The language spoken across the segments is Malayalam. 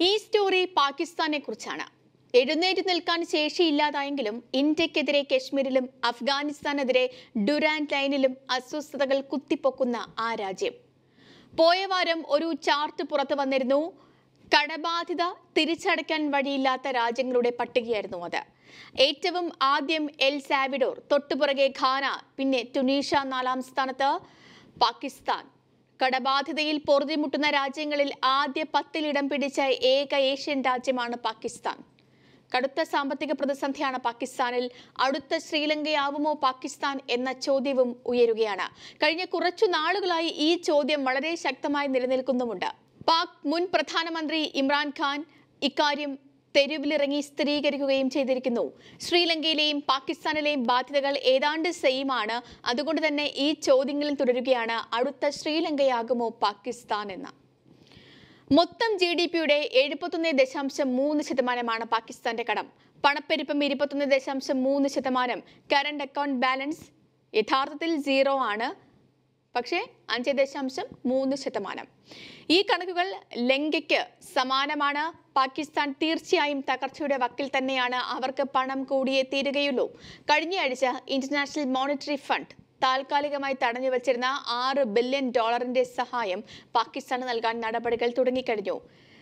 ഈ സ്റ്റോറി പാകിസ്ഥാനെ കുറിച്ചാണ് എഴുന്നേറ്റ് നിൽക്കാൻ ശേഷിയില്ലാതായെങ്കിലും ഇന്ത്യക്കെതിരെ കശ്മീരിലും അഫ്ഗാനിസ്ഥാനെതിരെ ഡുരാൻഡ് ലൈനിലും അസ്വസ്ഥതകൾ കുത്തിപ്പൊക്കുന്ന ആ രാജ്യം പോയ വാരം ഒരു ചാർട്ട് പുറത്തു വന്നിരുന്നു കടബാധിത തിരിച്ചടയ്ക്കാൻ വഴിയില്ലാത്ത രാജ്യങ്ങളുടെ പട്ടികയായിരുന്നു അത് ഏറ്റവും ആദ്യം എൽ സാവിഡോർ തൊട്ടുപുറകെ ഖാന പിന്നെ ടുണീഷ്യ നാലാം സ്ഥാനത്ത് പാകിസ്ഥാൻ കടബാധിതയിൽ പൊറുതിമുട്ടുന്ന രാജ്യങ്ങളിൽ ആദ്യ പത്തിലിടം പിടിച്ച ഏക ഏഷ്യൻ രാജ്യമാണ് പാകിസ്ഥാൻ കടുത്ത സാമ്പത്തിക പ്രതിസന്ധിയാണ് പാകിസ്ഥാനിൽ അടുത്ത ശ്രീലങ്കയാവുമോ പാകിസ്ഥാൻ എന്ന ചോദ്യവും ഉയരുകയാണ് കഴിഞ്ഞ കുറച്ചു നാളുകളായി ഈ ചോദ്യം വളരെ ശക്തമായി നിലനിൽക്കുന്നുമുണ്ട് പാക് മുൻ പ്രധാനമന്ത്രി ഇമ്രാൻഖാൻ ഇക്കാര്യം തെരുവിലിറങ്ങി സ്ഥിരീകരിക്കുകയും ചെയ്തിരിക്കുന്നു ശ്രീലങ്കയിലെയും പാകിസ്ഥാനിലെയും ബാധ്യതകൾ ഏതാണ്ട് സെയിമാണ് അതുകൊണ്ട് തന്നെ ഈ ചോദ്യങ്ങളിൽ തുടരുകയാണ് അടുത്ത ശ്രീലങ്കയാകുമോ പാകിസ്ഥാൻ എന്ന് മൊത്തം ജി ഡി പിയുടെ എഴുപത്തൊന്ന് ദശാംശം മൂന്ന് ശതമാനമാണ് പാകിസ്ഥാന്റെ കടം പണപ്പെരുപ്പം ഇരുപത്തൊന്ന് ദശാംശം മൂന്ന് ശതമാനം കറണ്ട് അക്കൗണ്ട് ബാലൻസ് യഥാർത്ഥത്തിൽ സീറോ ആണ് പക്ഷേ അഞ്ച് ദശാംശം മൂന്ന് ശതമാനം ഈ കണക്കുകൾ ലങ്കയ്ക്ക് സമാനമാണ് പാകിസ്ഥാൻ തീർച്ചയായും തകർച്ചയുടെ വക്കിൽ തന്നെയാണ് അവർക്ക് പണം കൂടിയേ തീരുകയുള്ളൂ കഴിഞ്ഞയാഴ്ച ഇന്റർനാഷണൽ മോണിറ്ററി ഫണ്ട് താൽക്കാലികമായി തടഞ്ഞു വച്ചിരുന്ന ആറ് ബില്യൺ ഡോളറിന്റെ സഹായം പാകിസ്ഥാന് നൽകാൻ നടപടികൾ തുടങ്ങിക്കഴിഞ്ഞു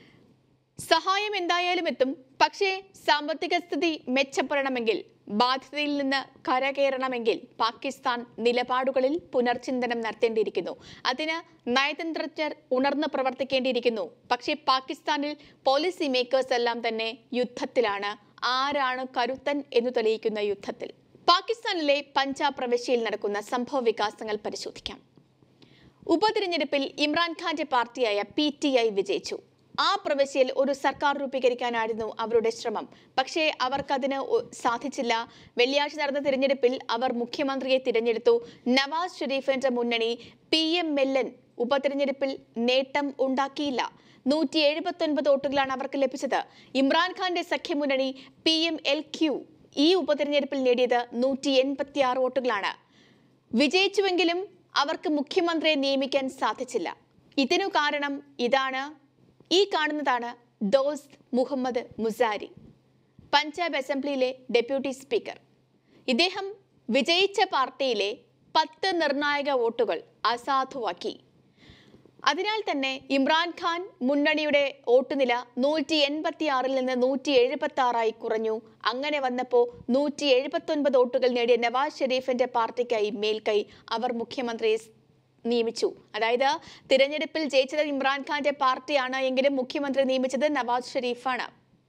സഹായം എന്തായാലും എത്തും പക്ഷേ സാമ്പത്തിക സ്ഥിതി മെച്ചപ്പെടണമെങ്കിൽ ബാധ്യതയിൽ നിന്ന് കരകയറണമെങ്കിൽ പാകിസ്ഥാൻ നിലപാടുകളിൽ പുനർചിന്തനം നടത്തേണ്ടിയിരിക്കുന്നു അതിന് നയതന്ത്രജ്ഞർ ഉണർന്ന് പ്രവർത്തിക്കേണ്ടിയിരിക്കുന്നു പക്ഷേ പാകിസ്ഥാനിൽ പോളിസി മേക്കേഴ്സ് എല്ലാം തന്നെ യുദ്ധത്തിലാണ് ആരാണ് കരുത്തൻ എന്ന് തെളിയിക്കുന്ന യുദ്ധത്തിൽ പാകിസ്ഥാനിലെ പഞ്ചാബ് പ്രവിശ്യയിൽ നടക്കുന്ന സംഭവ വികാസങ്ങൾ പരിശോധിക്കാം ഉപതിരഞ്ഞെടുപ്പിൽ ഇമ്രാൻഖാന്റെ പാർട്ടിയായ പി ടി ഐ വിജയിച്ചു ആ പ്രവിശ്യയിൽ ഒരു സർക്കാർ രൂപീകരിക്കാനായിരുന്നു അവരുടെ ശ്രമം പക്ഷേ അവർക്കതിന് ഒ- സാധിച്ചില്ല വെള്ളിയാഴ്ച നടന്ന തിരഞ്ഞെടുപ്പിൽ അവർ മുഖ്യമന്ത്രിയെ തിരഞ്ഞെടുത്തു നവാസ് ഷെരീഫിന്റെ മുന്നണി പി എം എല്ലൻ ഉപതിരഞ്ഞെടുപ്പിൽ നേട്ടം ഉണ്ടാക്കിയില്ല നൂറ്റി എഴുപത്തി ഒൻപത് വോട്ടുകളാണ് അവർക്ക് ലഭിച്ചത് ഇമ്രാൻഖാന്റെ സഖ്യമുന്നണി പി എം എൽ ക്യു ഈ ഉപതിരഞ്ഞെടുപ്പിൽ നേടിയത് നൂറ്റി എൺപത്തി ആറ് വോട്ടുകളാണ് വിജയിച്ചുവെങ്കിലും അവർക്ക് മുഖ്യമന്ത്രിയെ നിയമിക്കാൻ സാധിച്ചില്ല ഇതിനു കാരണം ഇതാണ് ഈ കാണുന്നതാണ് ദോസ്ത് മുഹമ്മദ് മുസാരി പഞ്ചാബ് അസംബ്ലിയിലെ ഡെപ്യൂട്ടി സ്പീക്കർ ഇദ്ദേഹം വിജയിച്ച പാർട്ടിയിലെ പത്ത് നിർണായക വോട്ടുകൾ അസാധുവാക്കി അതിനാൽ തന്നെ ഇമ്രാൻഖാൻ മുന്നണിയുടെ വോട്ടുനില നൂറ്റി എൺപത്തി ആറിൽ നിന്ന് നൂറ്റി എഴുപത്തി ആറായി കുറഞ്ഞു അങ്ങനെ വന്നപ്പോൾ നൂറ്റി എഴുപത്തി ഒൻപത് വോട്ടുകൾ നേടിയ നവാസ് ഷെരീഫിന്റെ പാർട്ടിക്കായി മേൽക്കൈ അവർ മുഖ്യമന്ത്രിയെ സ് നിയമിച്ചു അതായത് തിരഞ്ഞെടുപ്പിൽ ജയിച്ചത് ഇമ്രാൻഖാന്റെ പാർട്ടിയാണ് എങ്കിലും മുഖ്യമന്ത്രി നിയമിച്ചത് നവാസ് ഷെരീഫാണ്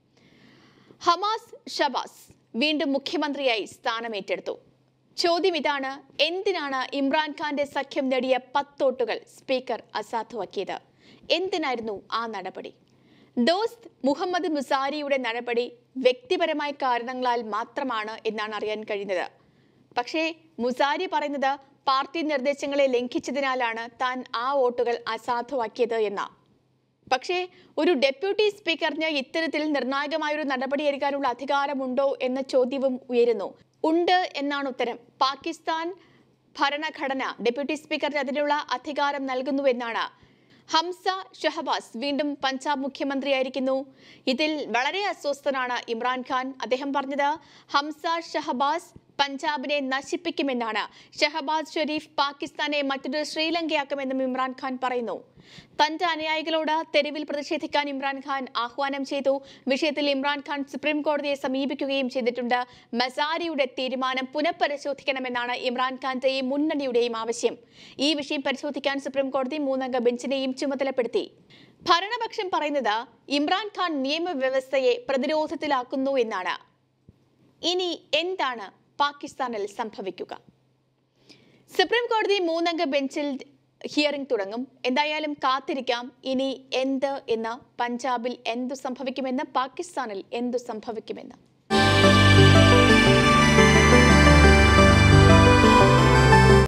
ഹമാസ് ഷബാസ് വീണ്ടും മുഖ്യമന്ത്രിയായി സ്ഥാനമേറ്റെടുത്തു ചോദ്യം ഇതാണ് എന്തിനാണ് ഇമ്രാൻഖാന്റെ സഖ്യം നേടിയ പത്തോട്ടുകൾ സ്പീക്കർ അസാധുവാക്കിയത് എന്തിനായിരുന്നു ആ നടപടി ദോസ്ത് മുഹമ്മദ് മുസാരിയുടെ നടപടി വ്യക്തിപരമായ കാരണങ്ങളാൽ മാത്രമാണ് എന്നാണ് അറിയാൻ കഴിയുന്നത് പക്ഷേ മുസാരി പറയുന്നത് പാർട്ടി നിർദ്ദേശങ്ങളെ ലംഘിച്ചതിനാലാണ് താൻ ആ വോട്ടുകൾ അസാധുവാക്കിയത് എന്ന പക്ഷേ ഒരു ഡെപ്യൂട്ടി സ്പീക്കറിന് ഇത്തരത്തിൽ നിർണായകമായൊരു നടപടി എടുക്കാനുള്ള അധികാരമുണ്ടോ എന്ന ചോദ്യവും ഉയരുന്നു ഉണ്ട് എന്നാണ് ഉത്തരം പാകിസ്ഥാൻ ഭരണഘടന ഡെപ്യൂട്ടി സ്പീക്കറിന് അതിനുള്ള അധികാരം നൽകുന്നു എന്നാണ് ഹംസ ഷഹബാസ് വീണ്ടും പഞ്ചാബ് മുഖ്യമന്ത്രിയായിരിക്കുന്നു ഇതിൽ വളരെ അസ്വസ്ഥനാണ് ഇമ്രാൻഖാൻ അദ്ദേഹം പറഞ്ഞത് ഹംസ ഷഹബാസ് പഞ്ചാബിനെ നശിപ്പിക്കുമെന്നാണ് ഷഹബാസ് ഷെരീഫ് പാകിസ്ഥാനെ മറ്റൊരു ശ്രീലങ്കയാക്കുമെന്നും ഇമ്രാൻഖാൻ പറയുന്നു തന്റെ അനുയായികളോട് തെരുവിൽ പ്രതിഷേധിക്കാൻ ഇമ്രാൻഖാൻ ആഹ്വാനം ചെയ്തു വിഷയത്തിൽ ഇമ്രാൻഖാൻ സുപ്രീം കോടതിയെ സമീപിക്കുകയും ചെയ്തിട്ടുണ്ട് മസാരിയുടെ തീരുമാനം പുനഃപരിശോധിക്കണമെന്നാണ് ഇമ്രാൻഖാന്റെയും മുന്നണിയുടെയും ആവശ്യം ഈ വിഷയം പരിശോധിക്കാൻ സുപ്രീം കോടതി മൂന്നംഗ ബെഞ്ചിനെയും ചുമതലപ്പെടുത്തി ഭരണപക്ഷം പറയുന്നത് ഇമ്രാൻഖാൻ നിയമവ്യവസ്ഥയെ പ്രതിരോധത്തിലാക്കുന്നു എന്നാണ് ഇനി എന്താണ് പാകിസ്ഥാനിൽ സംഭവിക്കുക സുപ്രീം കോടതി മൂന്നംഗ ബെഞ്ചിൽ ഹിയറിംഗ് തുടങ്ങും എന്തായാലും കാത്തിരിക്കാം ഇനി എന്ത് എന്ന് പഞ്ചാബിൽ എന്തു സംഭവിക്കുമെന്ന് പാകിസ്ഥാനിൽ എന്തു സംഭവിക്കുമെന്ന്